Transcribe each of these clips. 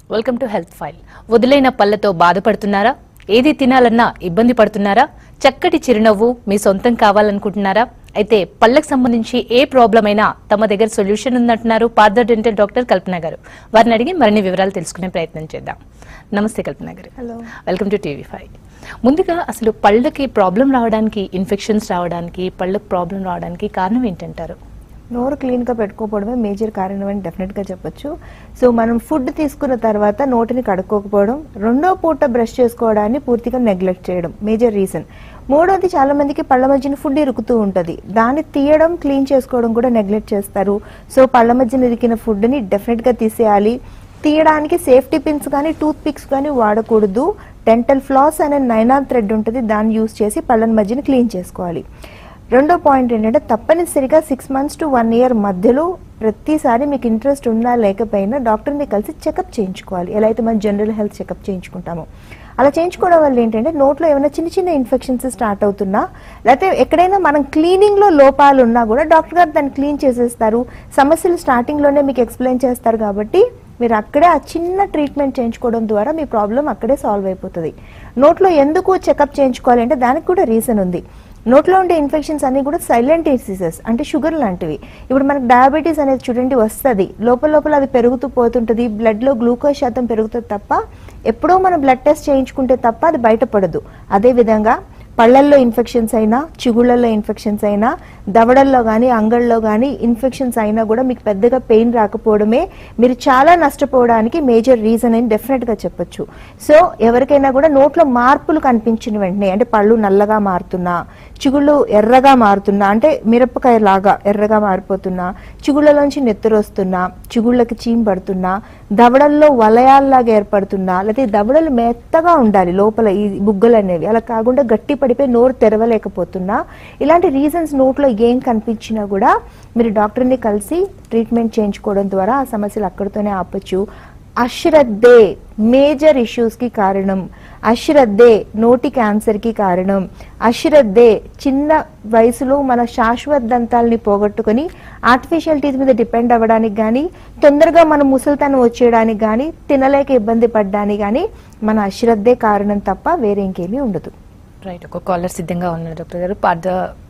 Welcome to health file వదిలైన పళ్ళతో బాధపడుతున్నారా ఏది తినాలన్నా ఇబ్బంది పడుతున్నారా చక్కటి చిరునవ్వు మీ సొంతం కావాలనుకుంటున్నారా అయితే పళ్ళకు సంబంధించి ఏ ప్రాబ్లం అయినా తమ దగ్గర సొల్యూషన్ ఉందంటున్నారు పార్థర్ డెంటల్ డాక్టర్ కల్పన గారు వారిని అడిగి మరిన్ని వివరాలు తెలుసుకునే ప్రయత్నం చేద్దాం నమస్తే కల్పన గారు hello welcome to TV five ముందుగా అసలు పళ్ళకి ప్రాబ్లం రావడానికి ఇన్ఫెక్షన్స్ రావడానికి పళ్ళకి ప్రాబ్లం రావడానికి కారణం ఏంటంటారు నోరు క్లీన్గా పెట్టుకోకపోవడమే మేజర్ కారణం అని డెఫినెట్గా చెప్పొచ్చు సో మనం ఫుడ్ తీసుకున్న తర్వాత నోటిని కడుక్కోకపోవడం రెండో పూట బ్రష్ చేసుకోవడాన్ని పూర్తిగా నెగ్లెక్ట్ చేయడం మేజర్ రీజన్ మూడోది చాలా మందికి పళ్ళ మధ్యన ఫుడ్ ఇరుకుతూ ఉంటుంది దాన్ని తీయడం క్లీన్ చేసుకోవడం కూడా నెగ్లెక్ట్ చేస్తారు సో పళ్ళ మధ్యన ఇరికిన ఫుడ్ని డెఫినెట్గా తీసేయాలి తీయడానికి సేఫ్టీ పిన్స్ కానీ టూత్ పిక్స్ కానీ వాడకూడదు డెంటల్ ఫ్లాస్ అనే నైనాన్ థ్రెడ్ ఉంటుంది దాన్ని యూస్ చేసి పళ్ళ మధ్యన క్లీన్ చేసుకోవాలి రెండో పాయింట్ ఏంటంటే తప్పనిసరిగా six months to one year మధ్యలో ప్రతిసారి మీకు ఇంట్రెస్ట్ ఉన్నా లేకపోయినా డాక్టర్ని కలిసి చెకప్ చేయించుకోవాలి ఎలా అయితే మనం జనరల్ హెల్త్ చెకప్ చేయించుకుంటామో అలా చేయించుకోవడం వల్ల ఏంటంటే నోట్లో ఏమైనా చిన్న చిన్న ఇన్ఫెక్షన్స్ స్టార్ట్ అవుతున్నా లేకపోతే ఎక్కడైనా మనం క్లీనింగ్లో లోపాలు ఉన్నా కూడా డాక్టర్ గారు దాన్ని క్లీన్ చేసేస్తారు సమస్యలు స్టార్టింగ్లోనే మీకు ఎక్స్ప్లెయిన్ చేస్తారు కాబట్టి మీరు అక్కడే ఆ చిన్న ట్రీట్మెంట్ చేయించుకోవడం ద్వారా మీ ప్రాబ్లం అక్కడే సాల్వ్ అయిపోతుంది నోట్లో ఎందుకు చెకప్ చేయించుకోవాలి అంటే దానికి కూడా రీజన్ ఉంది నోట్లో ఉండే ఇన్ఫెక్షన్స్ అన్ని కూడా సైలెంట్ డిసీజెస్ అంటే షుగర్ లాంటివి ఇప్పుడు మనకు డయాబెటీస్ అనేది చూడండి వస్తుంది లోపల లోపల అది పెరుగుతూ పోతుంటుంది బ్లడ్లో గ్లూకోజ్ శాతం పెరుగుతుంది తప్ప ఎప్పుడో మనం బ్లడ్ టెస్ట్ చేయించుకుంటే తప్ప అది బయటపడదు అదేవిధంగా పళ్ళల్లో ఇన్ఫెక్షన్స్ అయినా చిగుళ్ళల్లో ఇన్ఫెక్షన్స్ అయినా దవడల్లో కానీ అంగళ్ళలో కానీ ఇన్ఫెక్షన్స్ అయినా కూడా మీకు పెద్దగా పెయిన్ రాకపోవడమే మీరు చాలా నష్టపోవడానికి మేజర్ రీజన్ అని డెఫినెట్గా చెప్పొచ్చు సో ఎవరికైనా కూడా నోట్లో మార్పులు కనిపించిన వెంటనే అంటే పళ్ళు నల్లగా మారుతున్నా చిగుళ్ళు ఎర్రగా మారుతున్నా అంటే మిరపకాయ లాగా ఎర్రగా మారిపోతున్నా చిగుళ్ళలోంచి నెత్తురు వస్తున్నా చిగుళ్ళకి చీమ్ పడుతున్నా దవడల్లో వలయాల్లాగా ఏర్పడుతున్నా లేకపోతే దవడలు మెత్తగా ఉండాలి లోపల ఈ బుగ్గలు అనేవి అలా కాకుండా గట్టి పడిపోయి నోరు తెరవలేకపోతున్నా ఇలాంటి రీజన్స్ నోట్లో ఏం కనిపించినా కూడా మీరు డాక్టర్ని కలిసి ట్రీట్మెంట్ చేయించుకోవడం ద్వారా ఆ సమస్యలు అక్కడితోనే ఆపొచ్చు అశ్రద్ధే మేజర్ ఇష్యూస్కి కారణం అశ్రద్ధే నోటి క్యాన్సర్కి కారణం అశ్రద్ధే చిన్న వయసులో మన శాశ్వత దంతాలని పోగొట్టుకొని ఆర్టిఫిషియల్ టీత్ మీద డిపెండ్ అవ్వడానికి కానీ తొందరగా మన ముసలితనం వచ్చేయడానికి కానీ తినలేక ఇబ్బంది పడ్డానికి కానీ మన అశ్రద్ధే కారణం తప్ప వేరే ఇంకేమీ ఉండదు రైట్ ఒక కాలర్ సిద్ధంగా ఉన్నారు డాక్టర్ గారు పార్థ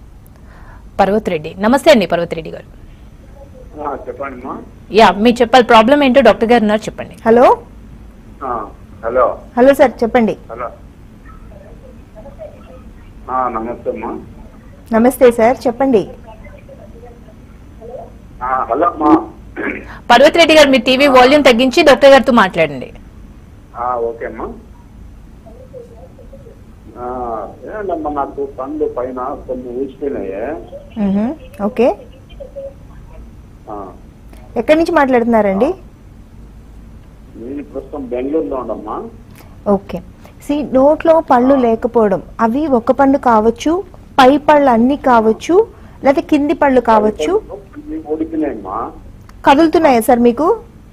పర్వత్ రెడ్డి నమస్తే అండి పర్వత్ రెడ్డి గారు ఆ, చెప్పండి అమ్మా యా మీరు చెప్పాలి ప్రాబ్లం ఏంటో డాక్టర్ గారు ఉన్నారు చెప్పండి హలో ఆ, హలో హలో సార్ చెప్పండి హలో ఆ, నమస్తే అమ్మా నమస్తే సార్ చెప్పండి ఆ, హలో అమ్మా పర్వత్ రెడ్డి గారు మీ టీవీ వాల్యూమ్ తగ్గించి డాక్టర్ గారితో మాట్లాడండి ఆ, ఓకే అమ్మా ఆ, ఏంటమ్మా నాకు పండ్లు పైన కొన్ని ఊసిపోయినాయి మ్హూ. ఓకే ఆ, ఎక్కడి నుంచి మాట్లాడుతున్నారండి నేను ప్రస్తుతం బెంగళూరులో ఉండమ్మా ఓకే సి నోట్లో పళ్ళు లేకపోవడం అవి ఒక పళ్ళు కావచ్చు పై పళ్ళు అన్ని కావచ్చు లేదా కింది పళ్ళు కావచ్చు అన్ని ఊడిపోయినాయమ్మా కదులుతున్నాయా సార్ మీకు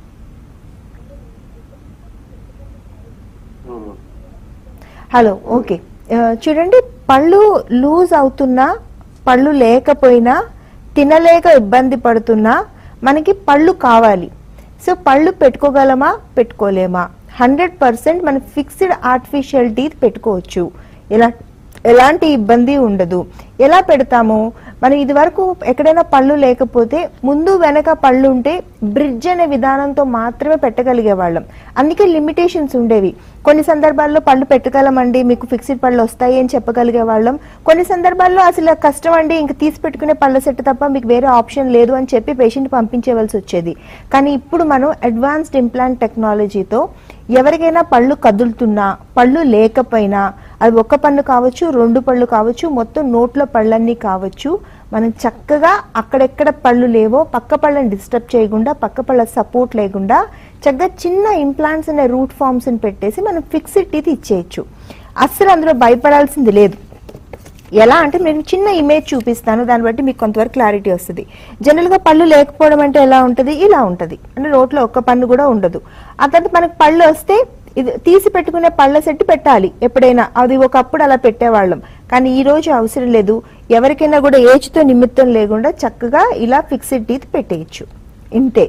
ఆ, హలో ఓకే ఆ, చూడండి పళ్ళు లూజ్ అవుతున్నా పళ్ళు లేకపోయినా తినలేక ఇబ్బంది పడుతున్నా మనకి పళ్ళు కావాలి సో పళ్ళు పెట్టుకోగలమా పెట్టుకోలేమా హండ్రెడ్ పర్సెంట్ మనం ఫిక్స్డ్ ఆర్టిఫిషియల్ టీత్ పెట్టుకోవచ్చు ఎలా ఎలాంటి ఇబ్బంది ఉండదు ఎలా పెడతాము మనం ఇది వరకు ఎక్కడైనా పళ్ళు లేకపోతే ముందు వెనక పళ్ళు ఉంటే బ్రిడ్జ్ అనే విధానంతో మాత్రమే పెట్టగలిగే వాళ్ళం అందుకే లిమిటేషన్స్ ఉండేవి కొన్ని సందర్భాల్లో పళ్ళు పెట్టగలమండి మీకు ఫిక్స్డ్ పళ్ళు వస్తాయి అని చెప్పగలిగే వాళ్ళం కొన్ని సందర్భాల్లో అసలు కష్టం అండి ఇంక తీసి పెట్టుకునే పళ్ళ సెట్ తప్ప మీకు వేరే ఆప్షన్ లేదు అని చెప్పి పేషెంట్ పంపించవలసి వచ్చేది కానీ ఇప్పుడు మనం అడ్వాన్స్డ్ ఇంప్లాంట్ టెక్నాలజీతో ఎవరికైనా పళ్ళు కదులుతున్నా పళ్ళు లేకపోయినా అది ఒక్క పన్ను కావచ్చు రెండు పళ్ళు కావచ్చు మొత్తం నోట్లో పళ్ళన్నీ కావచ్చు మనం చక్కగా అక్కడెక్కడ పళ్ళు లేవో పక్క పళ్ళని డిస్టర్బ్ చేయకుండా పక్క పళ్ళ సపోర్ట్ లేకుండా చక్కగా చిన్న ఇంప్లాంట్స్ అనే రూట్ ఫామ్స్ని పెట్టేసి మనం ఫిక్స్డ్ టీత్ ఇచ్చేయచ్చు అస్సలు అందులో భయపడాల్సింది లేదు ఎలా అంటే నేను చిన్న ఇమేజ్ చూపిస్తాను దాన్ని బట్టి మీకు కొంతవరకు క్లారిటీ వస్తుంది జనరల్గా పళ్ళు లేకపోవడం అంటే ఎలా ఉంటుంది ఇలా ఉంటుంది అంటే నోట్లో ఒక్క పన్ను కూడా ఉండదు ఆ తర్వాత మనకు పళ్ళు వస్తే ఇది తీసి పెట్టుకునే పళ్ళ సెట్ పెట్టాలి ఎప్పుడైనా అది ఒకప్పుడు అలా పెట్టేవాళ్ళం కానీ ఈ రోజు అవసరం లేదు ఎవరికైనా కూడా ఏజ్తో నిమిత్తం లేకుండా చక్కగా ఇలా ఫిక్స్డ్ టీత్ పెట్టేయచ్చు ఇంతే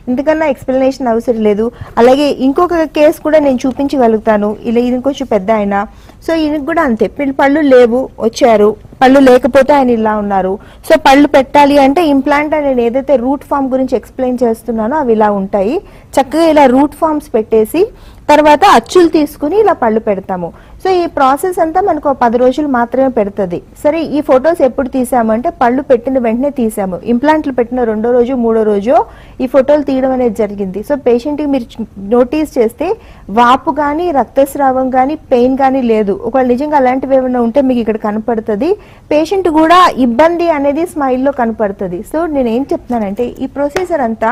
ఇంతకన్నా ఎక్స్ప్లెనేషన్ అవసరం లేదు అలాగే ఇంకొక కేసు కూడా నేను చూపించగలుగుతాను ఇలా ఇది కొంచెం పెద్ద ఆయన సో ఈయనకి కూడా అంతే పిల్ల పళ్ళు లేవు వచ్చారు పళ్ళు లేకపోతే ఆయన ఇలా ఉన్నారు సో పళ్ళు పెట్టాలి అంటే ఇంప్లాంట్ అని నేను ఏదైతే రూట్ ఫామ్ గురించి ఎక్స్ప్లెయిన్ చేస్తున్నానో అవి ఇలా ఉంటాయి చక్కగా ఇలా రూట్ ఫామ్స్ పెట్టేసి తర్వాత అచ్చులు తీసుకుని ఇలా పళ్ళు పెడతాము సో ఈ ప్రాసెస్ అంతా మనకు ఒక పది రోజులు మాత్రమే పెడుతుంది సరే ఈ ఫొటోస్ ఎప్పుడు తీసాము అంటే పళ్ళు పెట్టిన వెంటనే తీసాము ఇంప్లాంట్లు పెట్టిన రెండో రోజు మూడో రోజు ఈ ఫోటోలు తీయడం అనేది జరిగింది సో పేషెంట్కి మీరు నోటీస్ చేస్తే వాపు కానీ రక్తస్రావం కానీ పెయిన్ కానీ లేదు ఒకవేళ నిజంగా అలాంటివి ఏమైనా ఉంటే మీకు ఇక్కడ కనపడుతుంది పేషెంట్ కూడా ఇబ్బంది అనేది స్మైల్లో కనపడుతుంది సో నేను ఏం చెప్తున్నానంటే ఈ ప్రొసీజర్ అంతా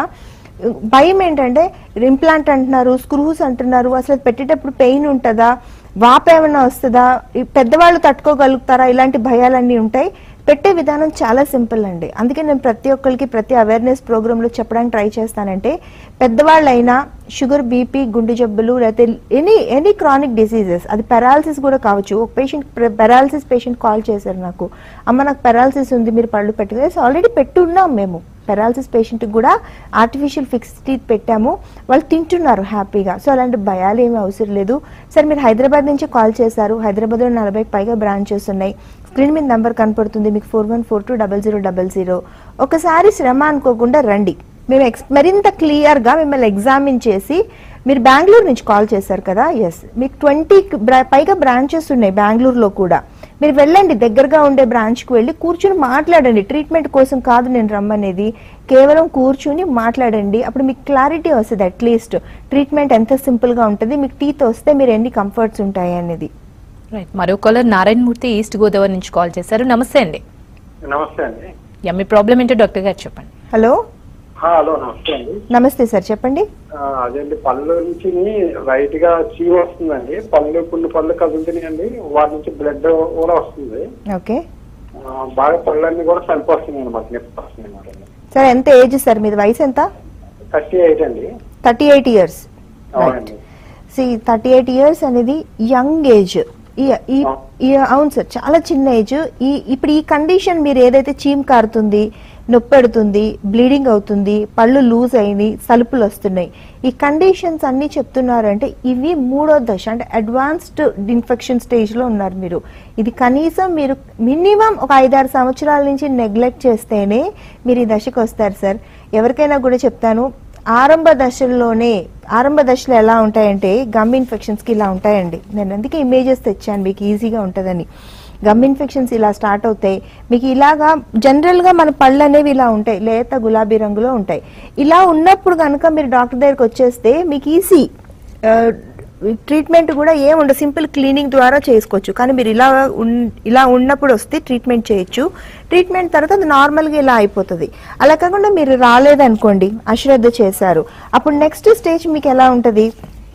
భయం ఏంటంటే ఇంప్లాంట్ అంటున్నారు స్క్రూస్ అంటున్నారు అసలు అది పెట్టేటప్పుడు పెయిన్ ఉంటుందా వాపు ఏమైనా వస్తుందా ఈ పెద్దవాళ్ళు తట్టుకోగలుగుతారా ఇలాంటి భయాలన్నీ ఉంటాయి పెట్టే విధానం చాలా సింపుల్ అండి అందుకే నేను ప్రతి ఒక్కరికి ప్రతి అవేర్నెస్ ప్రోగ్రాంలో చెప్పడానికి ట్రై చేస్తానంటే పెద్దవాళ్ళైనా షుగర్ బీపీ గుండె జబ్బులు లేకపోతే ఎనీ ఎనీ క్రానిక్ డిసీజెస్ అది పెరాలసిస్ కూడా కావచ్చు ఒక పేషెంట్ పెరాలసిస్ పేషెంట్ కాల్ చేశారు నాకు అమ్మ నాకు పెరాలసిస్ ఉంది మీరు పళ్ళు పెట్టుకుని ఆల్రెడీ పెట్టున్నాం మేము పెరాలసిస్ పేషెంట్కి కూడా ఆర్టిఫిషియల్ ఫిక్స్ టీత్ పెట్టాము వాళ్ళు తింటున్నారు హ్యాపీగా సో అలాంటి భయాలు ఏమీ అవసరం లేదు సరే మీరు హైదరాబాద్ నుంచి కాల్ చేశారు హైదరాబాద్లో నలభైకి పైగా బ్రాంచెస్ ఉన్నాయి స్క్రీన్ మీద నెంబర్ కనపడుతుంది మీకు four one four two double zero double zero ఒకసారి శ్రమ అనుకోకుండా రండి మేము ఎక్స్ మరింత క్లియర్గా మిమ్మల్ని ఎగ్జామిన్ చేసి మీరు బెంగళూరు నుంచి కాల్ చేశారు కదా ఎస్ మీకు ట్వంటీ పైగా బ్రాంచెస్ ఉన్నాయి బెంగళూరులో కూడా మీరు వెళ్ళండి దగ్గరగా ఉండే బ్రాంచ్కి వెళ్ళి కూర్చుని మాట్లాడండి ట్రీట్మెంట్ కోసం కాదు నేను రమ్మనేది కేవలం కూర్చుని మాట్లాడండి అప్పుడు మీకు క్లారిటీ వస్తుంది అట్లీస్ట్ ట్రీట్మెంట్ ఎంత సింపుల్గా ఉంటుంది మీకు టీత్ వస్తే మీరు ఎన్ని కంఫర్ట్స్ ఉంటాయి అనేది రైట్ మరో కాలర్ నారాయణమూర్తి ఈస్ట్ గోదావరి నుంచి కాల్ చేశారు నమస్తే అండి నమస్తే అండి యా, మీ ప్రాబ్లం ఏంటో డాక్టర్ గారు చెప్పండి హలో హా, హలో నమస్తే అండి నమస్తే సార్ చెప్పండి ఆ, అదేంటి పళ్ళు నుంచి రైట్ గా చీ వస్తుందండి పళ్ళు కొన్ని పళ్ళు కదులుతున్నాయండి వాటి నుంచి బ్లడ్ కూడా వస్తుంది ఓకే ఆ, బాగా పళ్ళన్నీ కూడా చనిపి వస్తున్నాయి అనమాట నొప్పి వస్తున్నాయి అనమాట సార్ ఎంత ఏజ్ సార్ మీది వయసు ఎంత థర్టీ ఎయిట్ అండి థర్టీ ఎయిట్ ఇయర్స్ అవునండి సి థర్టీ ఎయిట్ ఇయర్స్ అనేది యంగ్ ఏజ్ ఈ ఈ- ఈ అవును సార్ చాలా చిన్న ఏజ్ ఈ ఇప్పుడు ఈ కండిషన్ మీరు ఏదైతే చీమ్ కారుతుంది నొప్పెడుతుంది బ్లీడింగ్ అవుతుంది పళ్ళు లూజ్ అయింది సలుపులు వస్తున్నాయి ఈ కండిషన్స్ అన్ని చెప్తున్నారంటే ఇవి మూడో దశ అంటే అడ్వాన్స్డ్ ఇన్ఫెక్షన్ స్టేజ్లో ఉన్నారు మీరు ఇది కనీసం మీరు మినిమం ఒక ఐదారు సంవత్సరాల నుంచి నెగ్లెక్ట్ చేస్తేనే మీరు ఈ దశకు వస్తారు సార్ ఎవరికైనా కూడా చెప్తాను ఆరంభ దశల్లోనే ఆరంభ దశలు ఎలా ఉంటాయంటే గమ్ ఇన్ఫెక్షన్స్కి ఇలా ఉంటాయండి నేను అందుకే ఇమేజెస్ తెచ్చాను మీకు ఈజీగా ఉంటుందని గమ్ ఇన్ఫెక్షన్స్ ఇలా స్టార్ట్ అవుతాయి మీకు ఇలాగా జనరల్గా మన పళ్ళు అనేవి ఇలా ఉంటాయి లేత గులాబీ రంగులో ఉంటాయి ఇలా ఉన్నప్పుడు కనుక మీరు డాక్టర్ దగ్గరికి వచ్చేస్తే మీకు ఈజీ ట్రీట్మెంట్ కూడా ఏం ఉండదు సింపుల్ క్లీనింగ్ ద్వారా చేసుకోవచ్చు కానీ మీరు ఇలా ఉన్- ఇలా ఉన్నప్పుడు వస్తే ట్రీట్మెంట్ చేయొచ్చు ట్రీట్మెంట్ తర్వాత అది నార్మల్గా ఇలా అయిపోతుంది అలా కాకుండా మీరు రాలేదనుకోండి అశ్రద్ధ చేశారు అప్పుడు నెక్స్ట్ స్టేజ్ మీకు ఎలా ఉంటుంది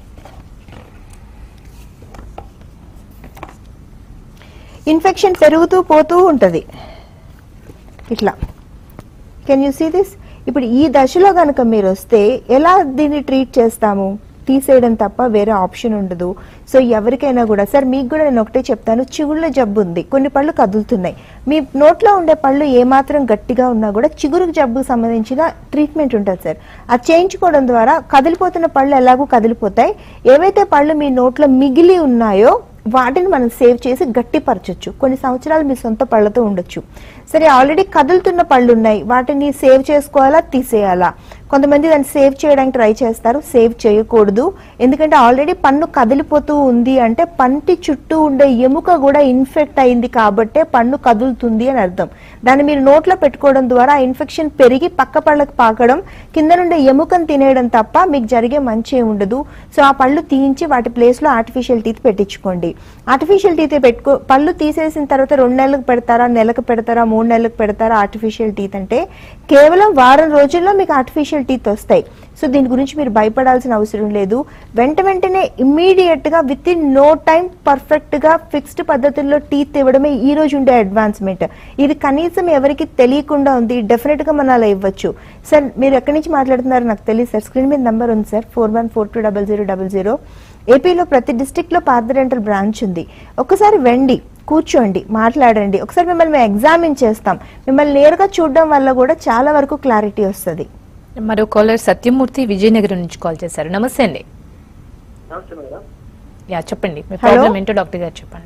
ఇన్ఫెక్షన్ పెరుగుతూ పోతూ ఉంటుంది ఇట్లా కెన్ యూ సీ దిస్ ఇప్పుడు ఈ దశలో కనుక మీరు వస్తే ఎలా దీన్ని ట్రీట్ చేస్తాము తీసేయడం తప్ప వేరే ఆప్షన్ ఉండదు సో ఎవరికైనా కూడా సార్ మీకు కూడా నేను ఒకటే చెప్తాను చిగుళ్ళ జబ్బు ఉంది కొన్ని పళ్ళు కదులుతున్నాయి మీ నోట్లో ఉండే పళ్ళు ఏమాత్రం గట్టిగా ఉన్నా కూడా చిగురు జబ్బుకు సంబంధించిన ట్రీట్మెంట్ ఉంటుంది సార్ అది చేయించుకోవడం ద్వారా కదిలిపోతున్న పళ్ళు ఎలాగో కదిలిపోతాయి ఏవైతే పళ్ళు మీ నోట్లో మిగిలి ఉన్నాయో వాటిని మనం సేవ్ చేసి గట్టిపరచొచ్చు కొన్ని సంవత్సరాలు మీ సొంత పళ్ళతో ఉండొచ్చు సరే ఆల్రెడీ కదులుతున్న పళ్ళు ఉన్నాయి వాటిని సేవ్ చేసుకోవాలా తీసేయాలా కొంతమంది దాన్ని సేవ్ చేయడానికి ట్రై చేస్తారు సేవ్ చేయకూడదు ఎందుకంటే ఆల్రెడీ పన్ను కదిలిపోతూ ఉంది అంటే పంటి చుట్టూ ఉండే ఎముక కూడా ఇన్ఫెక్ట్ అయింది కాబట్టే పన్ను కదులుతుంది అని అర్థం దాన్ని మీరు నోట్లో పెట్టుకోవడం ద్వారా ఆ ఇన్ఫెక్షన్ పెరిగి పక్క పళ్ళకి పాకడం కింద నుండే ఎముకను తినేయడం తప్ప మీకు జరిగే మంచి ఏమి ఉండదు సో ఆ పళ్ళు తీయించి వాటి ప్లేస్లో ఆర్టిఫిషియల్ టీత్ పెట్టించుకోండి ఆర్టిఫిషియల్ టీత్ పెట్టుకో పళ్ళు తీసేసిన తర్వాత రెండు నెలలకు పెడతారా నెలకు పెడతారా మూడు నెలలకు పెడతారా ఆర్టిఫిషియల్ టీత్ అంటే కేవలం వారం రోజుల్లో మీకు ఆర్టిఫిషియల్ టీత్ వస్తాయి సో దీని గురించి మీరు భయపడాల్సిన అవసరం లేదు వెంట వెంటనే ఇమ్మీడియట్ గా within no time perfect గా ఫిక్స్డ్ పద్ధతుల్లో టీత్ ఇవ్వడమే ఈ రోజు ఉండే అడ్వాన్స్మెంట్ ఇది కనీసం ఎవరికి తెలియకుండా ఉంది డెఫినెట్ గా మనం అలా ఇవ్వచ్చు సార్ మీరు ఎక్కడి నుంచి మాట్లాడుతున్నారో నాకు తెలియదు సార్ స్క్రీన్ మీద నెంబర్ ఉంది sir four one four two double zero double zero ఏపీలో ప్రతి డిస్టిక్ లో పార్థడెంటల్ బ్రాంచ్ ఉంది ఒకసారి వెండి కూర్చోండి మాట్లాడండి ఒకసారి మిమ్మల్ని మేము ఎగ్జామిన్ చేస్తాం మిమ్మల్ని నేరుగా చూడడం వల్ల కూడా చాలా వరకు క్లారిటీ వస్తుంది మరో కాలర్ సత్యమూర్తి విజయనగరం నుంచి కాల్ చేశారు నమస్తే అండి నమస్తే మేడం యా చెప్పండి మీ Hello? ప్రాబ్లం ఏంటో డాక్టర్ గారు చెప్పండి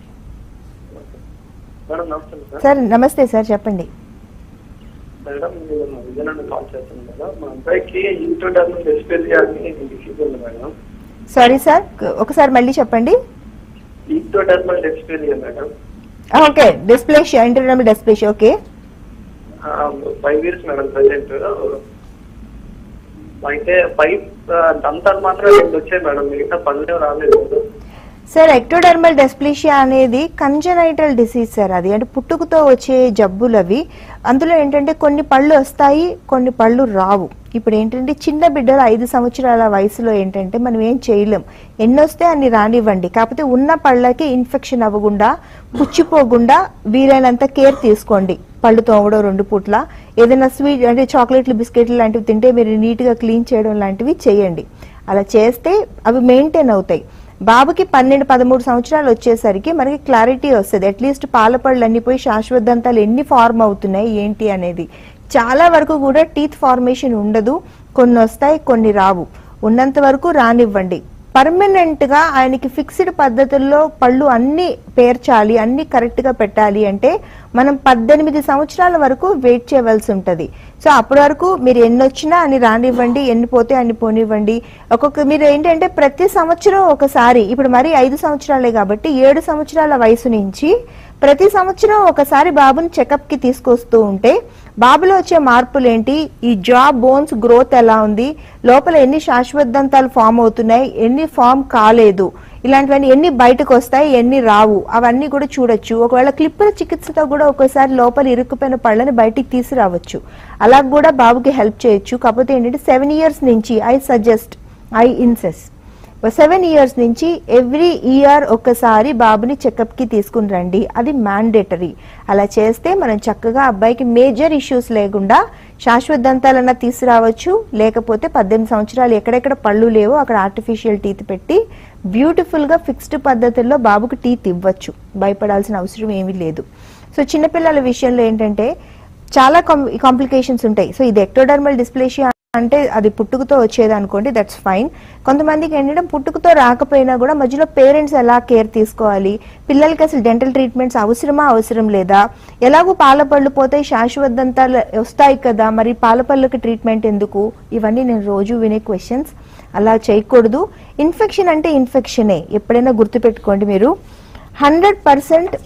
మేడం నమస్తే సార్ సార్ నమస్తే సార్ చెప్పండి మేడం నేను విజయనగరం కాల్ చేస్తున్నాను మేడం మా అబ్బాయికి ఇంట్రోడర్మల్ డెస్పెలియా అని డిసీజ్ ఉంది మేడం సారీ సార్ ఒకసారి మళ్ళీ చెప్పండి intradermal dysplasia madam okay dysplasia internal dysplasia okay five years madam present అయితే ఫైవ్ దంతాలు మాత్రం రెండు వచ్చాయి మేడం మిగతా పనులు రాలేదు సార్ ఎక్టోడర్మల్ డెస్ప్లేషియా అనేది కంజనైటల్ డిసీజ్ సార్ అది అంటే పుట్టుకతో వచ్చే జబ్బులు అవి అందులో ఏంటంటే కొన్ని పళ్ళు వస్తాయి కొన్ని పళ్ళు రావు ఇప్పుడు ఏంటంటే చిన్న బిడ్డలు ఐదు సంవత్సరాల వయసులో ఏంటంటే మనం ఏం చేయలేం ఎన్ని వస్తే అన్ని రానివ్వండి కాకపోతే ఉన్న పళ్ళకి ఇన్ఫెక్షన్ అవ్వకుండా పుచ్చిపోకుండా వీలైనంత కేర్ తీసుకోండి పళ్ళు తోమడం రెండు పూట్ల ఏదైనా స్వీట్ అంటే చాక్లెట్లు బిస్కెట్లు లాంటివి తింటే మీరు నీట్గా క్లీన్ చేయడం లాంటివి చేయండి అలా చేస్తే అవి మెయింటైన్ అవుతాయి బాబుకి పన్నెండు పదమూడు సంవత్సరాలు వచ్చేసరికి మనకి క్లారిటీ వస్తుంది అట్లీస్ట్ పాల పళ్ళు అన్ని పోయి శాశ్వతంతాలు ఎన్ని ఫార్మ్ అవుతున్నాయి ఏంటి అనేది చాలా వరకు కూడా టీత్ ఫార్మేషన్ ఉండదు కొన్ని వస్తాయి కొన్ని రావు ఉన్నంత వరకు రానివ్వండి పర్మనెంట్ గా ఆయనకి ఫిక్స్డ్ పద్ధతుల్లో పళ్ళు అన్ని పేర్చాలి అన్ని కరెక్ట్ గా పెట్టాలి అంటే మనం పద్దెనిమిది సంవత్సరాల వరకు వెయిట్ చేయవలసి ఉంటది సో అప్పటి వరకు మీరు ఎన్ని వచ్చినా అని రానివ్వండి ఎన్ని పోతే అన్ని పోనివ్వండి ఒక్కొక్క మీరు ఏంటంటే ప్రతి సంవత్సరం ఒకసారి ఇప్పుడు మరి ఐదు సంవత్సరాలే కాబట్టి ఏడు సంవత్సరాల వయసు నుంచి ప్రతి సంవత్సరం ఒకసారి బాబుని చెకప్ కి తీసుకొస్తూ ఉంటే బాబులో వచ్చే మార్పులు ఏంటి ఈ జా బోన్స్ గ్రోత్ ఎలా ఉంది లోపల ఎన్ని శాశ్వతంతాలు ఫామ్ అవుతున్నాయి ఎన్ని ఫామ్ కాలేదు ఇలాంటివన్నీ ఎన్ని బయటకు వస్తాయి ఎన్ని రావు అవన్నీ కూడా చూడొచ్చు ఒకవేళ క్లిప్పుల చికిత్సతో కూడా ఒక్కోసారి లోపల ఇరుక్కుపోయిన పళ్ళని బయటికి తీసుకురావచ్చు అలా కూడా బాబుకి హెల్ప్ చేయొచ్చు కాకపోతే ఏంటంటే సెవెన్ ఇయర్స్ నుంచి I suggest I insist seven years నుంచి ఎవ్రీ ఇయర్ ఒక్కసారి బాబుని చెకప్ కి తీసుకుని రండి అది మ్యాండేటరీ అలా చేస్తే మనం చక్కగా అబ్బాయికి మేజర్ ఇష్యూస్ లేకుండా శాశ్వత దంతాలన్నా తీసుకురావచ్చు లేకపోతే పద్దెనిమిది సంవత్సరాలు ఎక్కడెక్కడ పళ్ళు లేవో అక్కడ ఆర్టిఫిషియల్ టీత్ పెట్టి బ్యూటిఫుల్ గా ఫిక్స్డ్ పద్ధతుల్లో బాబుకు టీత్ ఇవ్వచ్చు భయపడాల్సిన అవసరం ఏమీ లేదు సో చిన్నపిల్లల విషయంలో ఏంటంటే చాలా కాంప్లికేషన్స్ ఉంటాయి సో ఇది ఎక్టోడర్మల్ డిస్ప్లేషియా అంటే అది పుట్టుకతో వచ్చేది అనుకోండి దట్స్ ఫైన్ కొంతమందికి ఏంటంటే పుట్టుకతో రాకపోయినా కూడా మధ్యలో పేరెంట్స్ ఎలా కేర్ తీసుకోవాలి పిల్లలకి అసలు డెంటల్ ట్రీట్మెంట్స్ అవసరమా అవసరం లేదా ఎలాగో పాల పళ్ళు పోతాయి శాశ్వతంతాలు వస్తాయి కదా మరి పాల పళ్ళకి ట్రీట్మెంట్ ఎందుకు ఇవన్నీ నేను రోజు వినే క్వశ్చన్స్ అలా చేయకూడదు ఇన్ఫెక్షన్ అంటే ఇన్ఫెక్షనే ఎప్పుడైనా గుర్తుపెట్టుకోండి మీరు హండ్రెడ్ పర్సెంట్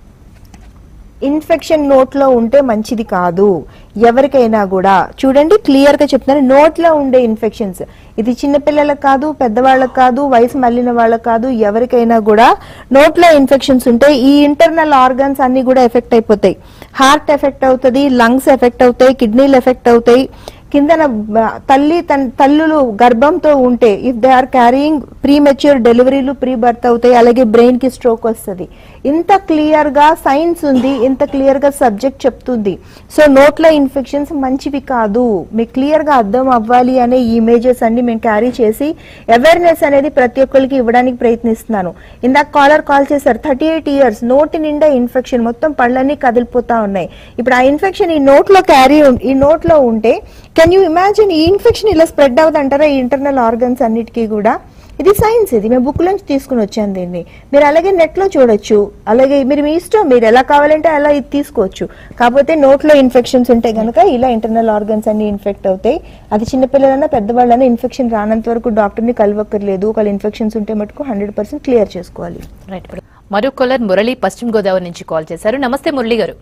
ఇన్ఫెక్షన్ నోట్లో ఉంటే మంచిది కాదు ఎవరికైనా కూడా చూడండి క్లియర్ గా చెప్తున్నాను నోట్లో ఉండే ఇన్ఫెక్షన్స్ ఇది చిన్నపిల్లలకు కాదు పెద్దవాళ్ళకి కాదు వయసు మళ్ళిన వాళ్ళకి కాదు ఎవరికైనా కూడా నోట్లో ఇన్ఫెక్షన్స్ ఉంటే ఈ ఇంటర్నల్ ఆర్గన్స్ అన్ని కూడా ఎఫెక్ట్ అయిపోతాయి హార్ట్ ఎఫెక్ట్ అవుతుంది లంగ్స్ ఎఫెక్ట్ అవుతాయి కిడ్నీలు ఎఫెక్ట్ అవుతాయి కిందన బ- తల్లి తన తల్లులు గర్భంతో ఉంటే if they are carrying premature డెలివరీలు ప్రీ బర్త్ అవుతాయి అలాగే బ్రెయిన్ కి స్ట్రోక్ వస్తుంది ఇంత క్లియర్ గా సైన్స్ ఉంది ఇంత క్లియర్ గా సబ్జెక్ట్ చెప్తుంది సో నోట్లో ఇన్ఫెక్షన్స్ మంచివి కాదు మీకు క్లియర్ గా అర్థం అవ్వాలి అనే ఈ ఇమేజెస్ అన్ని మేము క్యారీ చేసి అవేర్నెస్ అనేది ప్రతి ఒక్కరికి ఇవ్వడానికి ప్రయత్నిస్తున్నాను ఇందాక కాలర్ కాల్ చేశారు థర్టీ ఎయిట్ ఇయర్స్ నోటి నిండా ఇన్ఫెక్షన్ మొత్తం పళ్ళన్నీ కదిలిపోతా ఉన్నాయి ఇప్పుడు ఆ ఇన్ఫెక్షన్ ఈ నోట్లో క్యారీ ఈ నోట్లో ఉంటే కెన్ యూ ఇమాజిన్ ఈ ఇన్ఫెక్షన్ ఇలా స్ప్రెడ్ అవుతుంటారా ఈ ఇంటర్నల్ ఆర్గన్స్ అన్నిటికీ కూడా ఇది సైన్స్ ఇది మేము బుక్ నుంచి తీసుకుని వచ్చాను దీన్ని మీరు అలాగే నెట్ లో చూడొచ్చు అలాగే మీరు మీ ఇష్టం మీరు ఎలా కావాలంటే అలా ఇది తీసుకోవచ్చు కాకపోతే నోట్లో ఇన్ఫెక్షన్స్ ఉంటే కనుక ఇలా ఇంటర్నల్ ఆర్గన్స్ అన్ని ఇన్ఫెక్ట్ అవుతాయి అది చిన్నపిల్లలైనా పెద్దవాళ్ళైనా ఇన్ఫెక్షన్ రానంత వరకు డాక్టర్ని కలవక్కర్లేదు ఒకవేళ ఇన్ఫెక్షన్స్ ఉంటే మటుకు హండ్రెడ్ పర్సెంట్ క్లియర్ చేసుకోవాలి రైట్ ఇప్పుడు మరో కాలర్ మురళి పశ్చిమ గోదావరి నుంచి కాల్ చేశారు నమస్తే మురళి గారు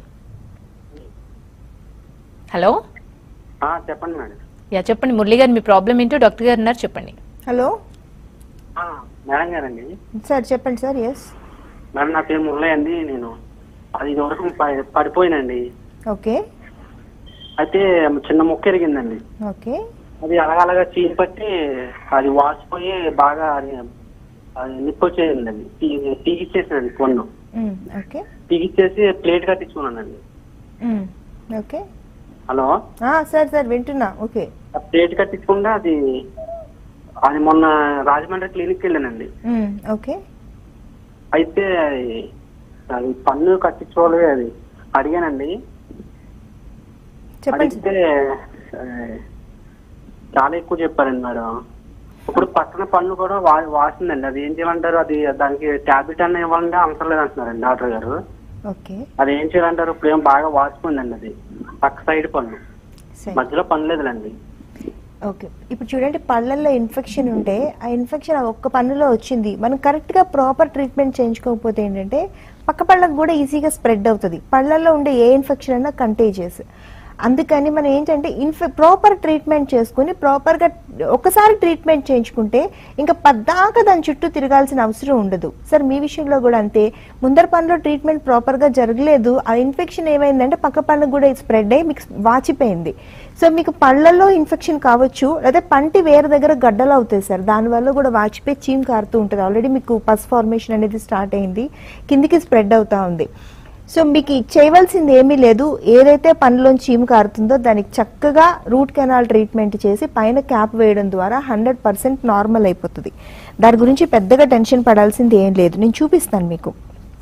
హలో ఆ, చెప్పండి మేడం యా చెప్పండి మురళి గారు మీ ప్రాబ్లం ఏంటో డాక్టర్ గారు ఉన్నారు చెప్పండి హలో ఆ, మేడం గారండి సార్ చెప్పండి సార్ ఎస్ మేడం నా పేరు మురళి అండి నేను అది ఇదివరకు ప- పడిపోయినండి ఓకే అయితే చిన్న మొక్క ఎరిగిందండి ఓకే అది అలాగలగా చీని పట్టి అది వాసిపోయి బాగా అది అది నిప్పు వచ్చేసిందండి తీ- తీగిచ్చేసానండి పొన్ను ఓకే తీగిచ్చేసి ప్లేట్ కట్టించుకున్నానండి ఓకే హలో సార్ సార్ వింటున్నా ఓకే ఆ ప్లేట్ కట్టించకుండా అది అది మొన్న రాజమండ్రి క్లినిక్కి వెళ్ళానండి ఓకే అయితే అది- అది పన్ను కట్టించుకోవాలి అది అడిగానండి చెప్పండి అడిగితే ఆ, చాలా ఎక్కువ చెప్పారండి మేడం ఇప్పుడు పక్కన పన్ను కూడా వా వాసిందండి అది ఏం చేయమంటారు అది దానికి టాబ్లెట్ అన్న ఇవ్వాలంటే అవసరం లేదంటున్నారండి డాక్టర్ గారు ఓకే అది ఏం చేయాలంటారు ఇప్పుడు ఏం బాగా వాసిపోయిందండి అది పక్క సైడ్ పన్ను సరే మధ్యలో పన్ను లేదులేండి ఓకే ఇప్పుడు చూడండి పళ్ళల్లో ఇన్ఫెక్షన్ ఉంటే ఆ ఇన్ఫెక్షన్ ఆ ఒక్క పన్నులో వచ్చింది మనం కరెక్ట్గా ప్రాపర్ ట్రీట్మెంట్ చేయించుకోకపోతే ఏంటంటే పక్క పళ్ళకు కూడా ఈజీగా స్ప్రెడ్ అవుతుంది పళ్ళల్లో ఉండే ఏ ఇన్ఫెక్షన్ అన్నా కంటేజియస్ అందుకని మనం ఏంటంటే ఇన్ఫె ప్రాపర్ ట్రీట్మెంట్ చేసుకుని ప్రాపర్గా ఒకసారి ట్రీట్మెంట్ చేయించుకుంటే ఇంకా పద్దాకా దాని చుట్టూ తిరగాల్సిన అవసరం ఉండదు సార్ మీ విషయంలో కూడా అంతే ముందర పనిలో ట్రీట్మెంట్ ప్రాపర్గా జరగలేదు ఆ ఇన్ఫెక్షన్ ఏమైందంటే పక్క పళ్ళకు కూడా స్ప్రెడ్ అయ్యి మీకు వాచిపోయింది సో మీకు పళ్ళల్లో ఇన్ఫెక్షన్ కావచ్చు లేదా పంటి వేరే దగ్గర గడ్డలు అవుతాయి సార్ దానివల్ల కూడా వాచిపోయి చీమ్ కారుతూ ఉంటుంది ఆల్రెడీ మీకు పస్ ఫార్మేషన్ అనేది స్టార్ట్ అయింది కిందికి స్ప్రెడ్ అవుతా ఉంది సో మీకు చేయవలసింది ఏమీ లేదు ఏదైతే పనిలోంచి చీము కారుతుందో దానికి చక్కగా రూట్ కెనాల్ ట్రీట్మెంట్ చేసి పైన క్యాప్ వేయడం ద్వారా హండ్రెడ్ పర్సెంట్ నార్మల్ అయిపోతుంది దాని గురించి పెద్దగా టెన్షన్ పడాల్సింది ఏం లేదు నేను చూపిస్తాను మీకు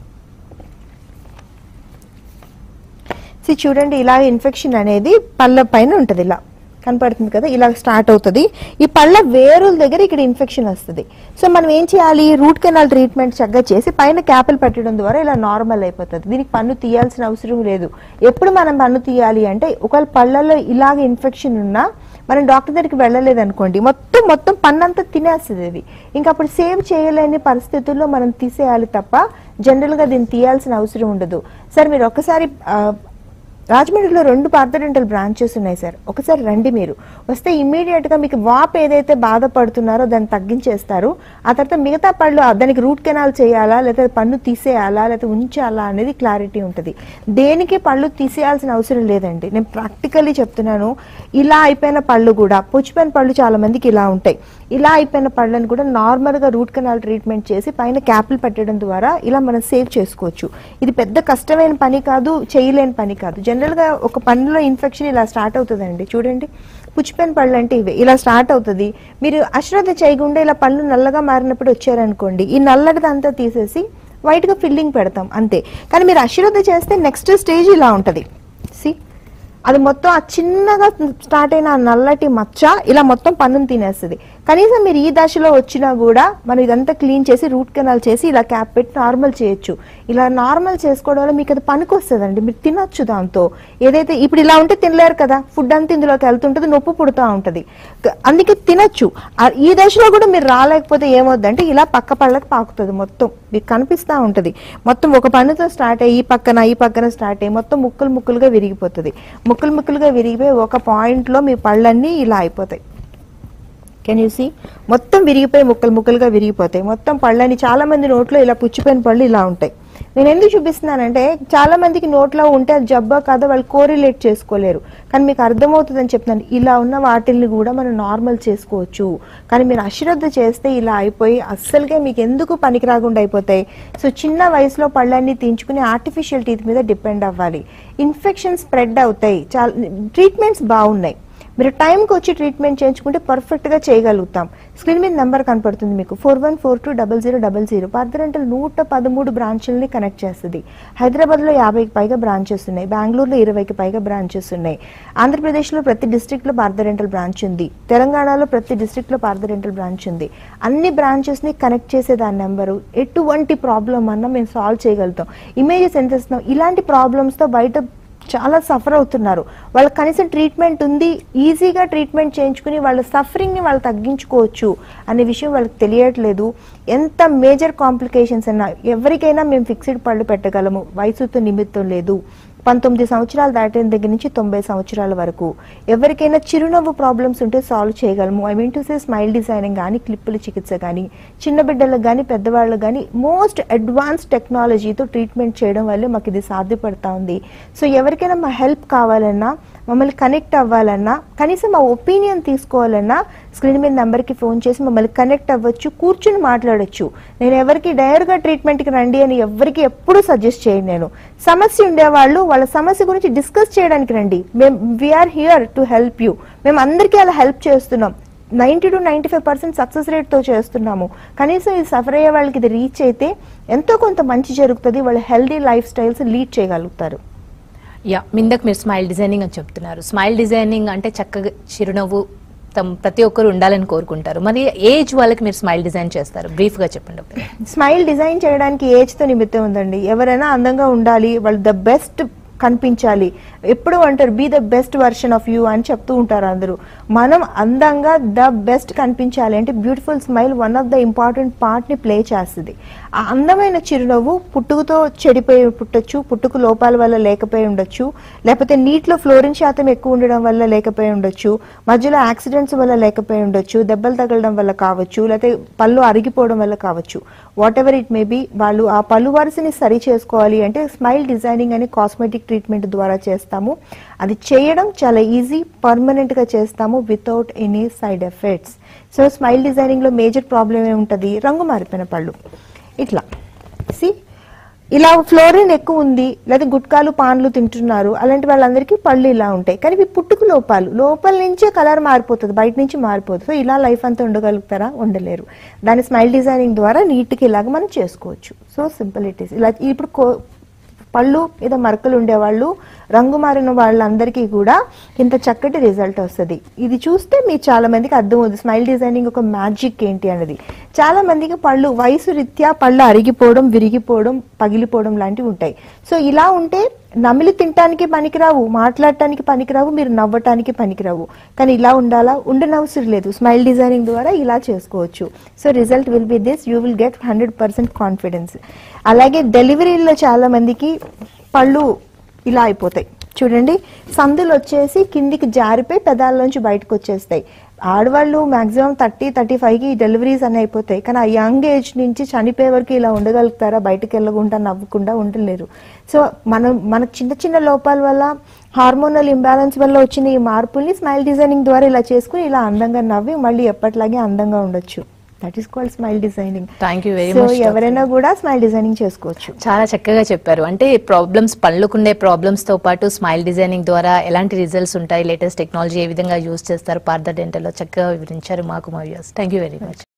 See, చూడండి ఇలా ఇన్ఫెక్షన్ అనేది పళ్ళ పైన ఉంటుంది ఇలా కనపడుతుంది కదా ఇలా స్టార్ట్ అవుతుంది ఈ పళ్ళ వేరుల దగ్గర ఇక్కడ ఇన్ఫెక్షన్ వస్తుంది సో మనం ఏం చేయాలి రూట్ కెనాల్ ట్రీట్మెంట్ చక్కగా చేసి పైన క్యాపులు పెట్టడం ద్వారా ఇలా నార్మల్ అయిపోతుంది దీనికి పన్ను తీయాల్సిన అవసరం లేదు ఎప్పుడు మనం పన్ను తీయాలి అంటే ఒకవేళ పళ్ళల్లో ఇలాగ ఇన్ఫెక్షన్ ఉన్నా మనం డాక్టర్ దగ్గరికి వెళ్ళలేదు అనుకోండి మొత్తం మొత్తం పన్నంతా తినేస్తుంది ఇది ఇంకా అప్పుడు సేవ్ చేయలేని పరిస్థితుల్లో మనం తీసేయాలి తప్ప జనరల్గా దీన్ని తీయాల్సిన అవసరం ఉండదు సార్ మీరు ఒక్కసారి ఆ, రాజమండ్రిలో రెండు పార్థడెంటల్ బ్రాంచెస్ ఉన్నాయి సార్ ఒకసారి రండి మీరు వస్తే ఇమ్మీడియట్ గా మీకు వాప్ ఏదైతే బాధపడుతున్నారో దాన్ని తగ్గించేస్తారు ఆ తర్వాత మిగతా పళ్ళు ఆ దానికి రూట్ కెనాల్ చేయాలా లేదా పన్ను తీసేయాలా లేదా ఉంచాలా అనేది క్లారిటీ ఉంటుంది దేనికి పళ్ళు తీసేయాల్సిన అవసరం లేదండి నేను ప్రాక్టికల్లీ చెప్తున్నాను ఇలా అయిపోయిన పళ్ళు కూడా పుచ్చిపోయిన పళ్ళు చాలా మందికి ఇలా ఉంటాయి ఇలా అయిపోయిన పళ్ళని కూడా నార్మల్ గా రూట్ కెనాల్ ట్రీట్మెంట్ చేసి పైన క్యాప్లు పెట్టడం ద్వారా ఇలా మనం సేవ్ చేసుకోవచ్చు ఇది పెద్ద కష్టమైన పని కాదు చేయలేని పని కాదు జనరల్ గా ఒక పన్నులో ఇన్ఫెక్షన్ ఇలా స్టార్ట్ అవుతుందండి చూడండి పుచ్చిపోయిన పళ్ళు అంటే ఇవే ఇలా స్టార్ట్ అవుతుంది మీరు అశ్రద్ధ చేయకుండా ఇలా పళ్ళు నల్లగా మారినప్పుడు వచ్చారనుకోండి ఈ నల్లటిదంతా తీసేసి వైట్ గా ఫిల్లింగ్ పెడతాం అంతే కానీ మీరు అశ్రద్ధ చేస్తే నెక్స్ట్ స్టేజ్ ఇలా ఉంటది సి అది మొత్తం ఆ చిన్నగా స్టార్ట్ అయిన ఆ నల్లటి మచ్చ ఇలా మొత్తం పన్నును తినేస్తుంది కనీసం మీరు ఈ దశలో వచ్చినా కూడా మనం ఇదంతా క్లీన్ చేసి రూట్ కెనాల్ చేసి ఇలా క్యాప్ పెట్టి నార్మల్ చేయొచ్చు ఇలా నార్మల్ చేసుకోవడం వల్ల మీకు అది పనికి వస్తుందండి మీరు తినొచ్చు దాంతో ఏదైతే ఇప్పుడు ఇలా ఉంటే తినలేరు కదా ఫుడ్ అంతా ఇందులోకి వెళ్తుంటుంది నొప్పి పుడుతూ ఉంటుంది క- అందుకే తినొచ్చు ఆ- ఈ దశలో కూడా మీరు రాలేకపోతే ఏమవుద్దంటే ఇలా పక్క పళ్ళకి పాకుతుంది మొత్తం మీకు కనిపిస్తూ ఉంటుంది మొత్తం ఒక పన్నుతో స్టార్ట్ అయ్యి ఈ పక్కన ఈ పక్కన స్టార్ట్ అయ్యి మొత్తం ముక్కలు ముక్కలుగా విరిగిపోతుంది ముక్కలు ముక్కలుగా విరిగిపోయి ఒక పాయింట్లో మీ పళ్ళన్నీ ఇలా అయిపోతాయి కెన్ యూ సీ మొత్తం విరిగిపోయి ముక్కలు ముక్కలుగా విరిగిపోతాయి మొత్తం పళ్ళని చాలా మంది నోట్లో ఇలా పుచ్చిపోయిన పళ్ళు ఇలా ఉంటాయి నేను ఎందుకు చూపిస్తున్నానంటే చాలా మందికి నోట్లో ఉంటే అది జబ్బా కాదో వాళ్ళు కోరిలేట్ చేసుకోలేరు కానీ మీకు అర్థమవుతుందని చెప్తున్నాను ఇలా ఉన్న వాటిల్ని కూడా మనం నార్మల్ చేసుకోవచ్చు కానీ మీరు అశ్రద్ధ చేస్తే ఇలా అయిపోయి అస్సలుగా మీకు ఎందుకు పనికి రాకుండా అయిపోతాయి సో చిన్న వయసులో పళ్ళన్నీ తీయించుకుని ఆర్టిఫిషియల్ టీత్ మీద డిపెండ్ అవ్వాలి ఇన్ఫెక్షన్ స్ప్రెడ్ అవుతాయి చాలా ట్రీట్మెంట్స్ బాగున్నాయి మీరు టైంకి వచ్చి ట్రీట్మెంట్ చేయించుకుంటే పర్ఫెక్ట్గా చేయగలుగుతాం స్క్రీన్ మీద నెంబర్ కనపడుతుంది మీకు four one four two double zero double zero పార్థరెంటల్ నూట పదమూడు బ్రాంచుల్ని కనెక్ట్ చేస్తుంది హైదరాబాద్లో యాభైకి పైగా బ్రాంచెస్ ఉన్నాయి బెంగళూరులో ఇరవైకి పైగా బ్రాంచెస్ ఉన్నాయి ఆంధ్రప్రదేశ్లో ప్రతి డిస్ట్రిక్ట్లో పార్థరెంటల్ బ్రాంచ్ ఉంది తెలంగాణలో ప్రతి డిస్ట్రిక్ట్లో పార్థరెంటల్ బ్రాంచ్ ఉంది అన్ని బ్రాంచెస్ని కనెక్ట్ చేసే దాని నెంబరు ఎటువంటి ప్రాబ్లం అన్నా మేము సాల్వ్ చేయగలుగుతాం ఇమేజెస్ ఎంత ఇస్తున్నాం ఇలాంటి ప్రాబ్లమ్స్తో బయట చాలా సఫర్ అవుతున్నారు వాళ్ళకి కనీసం ట్రీట్మెంట్ ఉంది ఈజీగా ట్రీట్మెంట్ చేయించుకుని వాళ్ళ సఫరింగ్ని వాళ్ళు తగ్గించుకోవచ్చు అనే విషయం వాళ్ళకి తెలియట్లేదు ఎంత మేజర్ కాంప్లికేషన్స్ అన్నా ఎవరికైనా మేము ఫిక్స్డ్ పళ్ళు పెట్టగలము వయసుతో నిమిత్తం లేదు పంతొమ్మిది సంవత్సరాలు దాటిన దగ్గర నుంచి తొంభై సంవత్సరాల వరకు ఎవరికైనా చిరునవ్వు ప్రాబ్లమ్స్ ఉంటే సాల్వ్ చేయగలము I mean to say smile designing కానీ క్లిప్పుల చికిత్స కానీ చిన్న బిడ్డలకు కానీ పెద్దవాళ్ళకి కానీ మోస్ట్ అడ్వాన్స్ టెక్నాలజీతో ట్రీట్మెంట్ చేయడం వల్లే మాకు ఇది సాధ్యపడతా ఉంది సో ఎవరికైనా మా హెల్ప్ కావాలన్నా మమ్మల్ని కనెక్ట్ అవ్వాలన్నా కనీసం మా ఒపీనియన్ తీసుకోవాలన్నా స్క్రీన్ మీద నెంబర్కి ఫోన్ చేసి మమ్మల్ని కనెక్ట్ అవ్వచ్చు కూర్చుని మాట్లాడొచ్చు నేను ఎవరికి డైరెక్ట్గా ట్రీట్మెంట్కి రండి అని ఎవరికి ఎప్పుడూ సజెస్ట్ చేయను నేను సమస్య ఉండేవాళ్ళు వాళ్ళ సమస్య గురించి డిస్కస్ చేయడానికి రండి మేము we're here to help you మేము అందరికీ అలా హెల్ప్ చేస్తున్నాం ninety two ninety five percent success రేట్తో చేస్తున్నాము కనీసం ఇది సఫర్ అయ్యే వాళ్ళకి ఇది రీచ్ అయితే ఎంతో కొంత మంచి జరుగుతుంది వాళ్ళు హెల్దీ లైఫ్ స్టైల్స్ లీడ్ చేయగలుగుతారు యా మిందకు మీరు స్మైల్ డిజైనింగ్ అని చెప్తున్నారు స్మైల్ డిజైనింగ్ అంటే చక్కగా చిరునవ్వు తమ ప్రతి ఒక్కరు ఉండాలని కోరుకుంటారు మరి ఏజ్ వాళ్ళకి మీరు స్మైల్ డిజైన్ చేస్తారు బ్రీఫ్ గా చెప్పండి ఒకసారి. స్మైల్ డిజైన్ చేయడానికి ఏజ్ తో నిమిత్తం ఉందండి ఎవరైనా అందంగా ఉండాలి వాళ్ళు ద బెస్ట్ కనిపించాలి ఎప్పుడు అంటారు be the best version of you అని చెప్తూ ఉంటారు అందరూ మనం అందంగా ద బెస్ట్ కనిపించాలి అంటే beautiful smile one of the important part ని ప్లే చేస్తుంది ఆ అందమైన చిరునవ్వు పుట్టుకతో చెడిపోయి పుట్టొచ్చు పుట్టుకు లోపాల వల్ల లేకపోయి ఉండొచ్చు లేకపోతే నీటిలో ఫ్లోరిన్ శాతం ఎక్కువ ఉండడం వల్ల లేకపోయి ఉండొచ్చు మధ్యలో యాక్సిడెంట్స్ వల్ల లేకపోయి ఉండొచ్చు దెబ్బలు తగలడం వల్ల కావచ్చు లేకపోతే పళ్ళు అరిగిపోవడం వల్ల కావచ్చు whatever it may be వాళ్ళు ఆ పళ్ళు వరుసని సరి చేసుకోవాలి అంటే స్మైల్ డిజైనింగ్ అనే కాస్మెటిక్ ట్రీట్మెంట్ ద్వారా చేస్తాము అది చేయడం చాలా ఈజీ పర్మనెంట్ గా చేస్తాము without any side effects so smile designing లో మేజర్ ప్రాబ్లం ఏముంటది రంగు మారిపోయిన పళ్ళు ఇట్లా సి ఇలా ఫ్లోరిన్ ఎక్కువ ఉంది లేదా గుట్కాలు పాన్లు తింటున్నారు అలాంటి వాళ్ళందరికీ పళ్ళు ఇలా ఉంటాయి కానీ ఇవి పుట్టుకు లోపాలు లోపల నుంచే కలర్ మారిపోతుంది బయట నుంచి మారిపోతుంది సో ఇలా లైఫ్ అంతా ఉండగలుగుతారా ఉండలేరు దాని స్మైల్ డిజైనింగ్ ద్వారా నీట్గా ఇలాగ మనం చేసుకోవచ్చు సో సింపుల్ ఇట్ ఈస్ ఇలా ఇప్పుడు కో- పళ్ళు ఏదో మరకలు ఉండేవాళ్ళు రంగు మారిన వాళ్ళందరికీ కూడా ఇంత చక్కటి రిజల్ట్ వస్తుంది ఇది చూస్తే మీరు చాలా మందికి అర్థమవుతుంది స్మైల్ డిజైనింగ్ ఒక మ్యాజిక్ ఏంటి అనేది చాలా మందికి పళ్ళు వయసు రీత్యా పళ్ళు అరిగిపోవడం విరిగిపోవడం పగిలిపోవడం లాంటివి ఉంటాయి సో ఇలా ఉంటే నమిలి తినటానికి పనికిరావు మాట్లాడటానికి పనికిరావు మీరు నవ్వటానికి పనికిరావు కానీ ఇలా ఉండాలా ఉండనవసరం లేదు స్మైల్ డిజైనింగ్ ద్వారా ఇలా చేసుకోవచ్చు so result will be this you will get hundred percent confidence అలాగే డెలివరీలో చాలా మందికి పళ్ళు ఇలా అయిపోతాయి చూడండి సందులు వచ్చేసి కిందికి జారిపోయి పెదాల్లోంచి బయటకు వచ్చేస్తాయి ఆడవాళ్ళు మాక్సిమం థర్టీ థర్టీ ఫైవ్కి డెలివరీస్ అన్నీ అయిపోతాయి కానీ ఆ యంగ్ ఏజ్ నుంచి చనిపోయే వరకు ఇలా ఉండగలుగుతారా బయటకు వెళ్ళకుండా నవ్వకుండా ఉండలేరు సో మనం మన చిన్న చిన్న లోపాల వల్ల హార్మోనల్ ఇంబ్యాలెన్స్ వల్ల వచ్చిన ఈ మార్పుల్ని స్మైల్ డిజైనింగ్ ద్వారా ఇలా చేసుకుని ఇలా అందంగా నవ్వి మళ్ళీ ఎప్పటిలాగే అందంగా ఉండొచ్చు that is called smile designing thank you very so much ఎవరైనా కూడా స్మైల్ డిజైనింగ్ చేసుకోవచ్చు చాలా చక్కగా చెప్పారు అంటే ప్రాబ్లమ్స్ పళ్ళకుండే ప్రాబ్లమ్స్ తో పాటు స్మైల్ డిజైనింగ్ ద్వారా ఎలాంటి రిజల్ట్స్ ఉంటాయి లేటెస్ట్ టెక్నాలజీ ఏ విధంగా యూజ్ చేస్తారు పార్థ డెంటల్ లో చక్కగా వివరించారు మాకు మా views thank you very much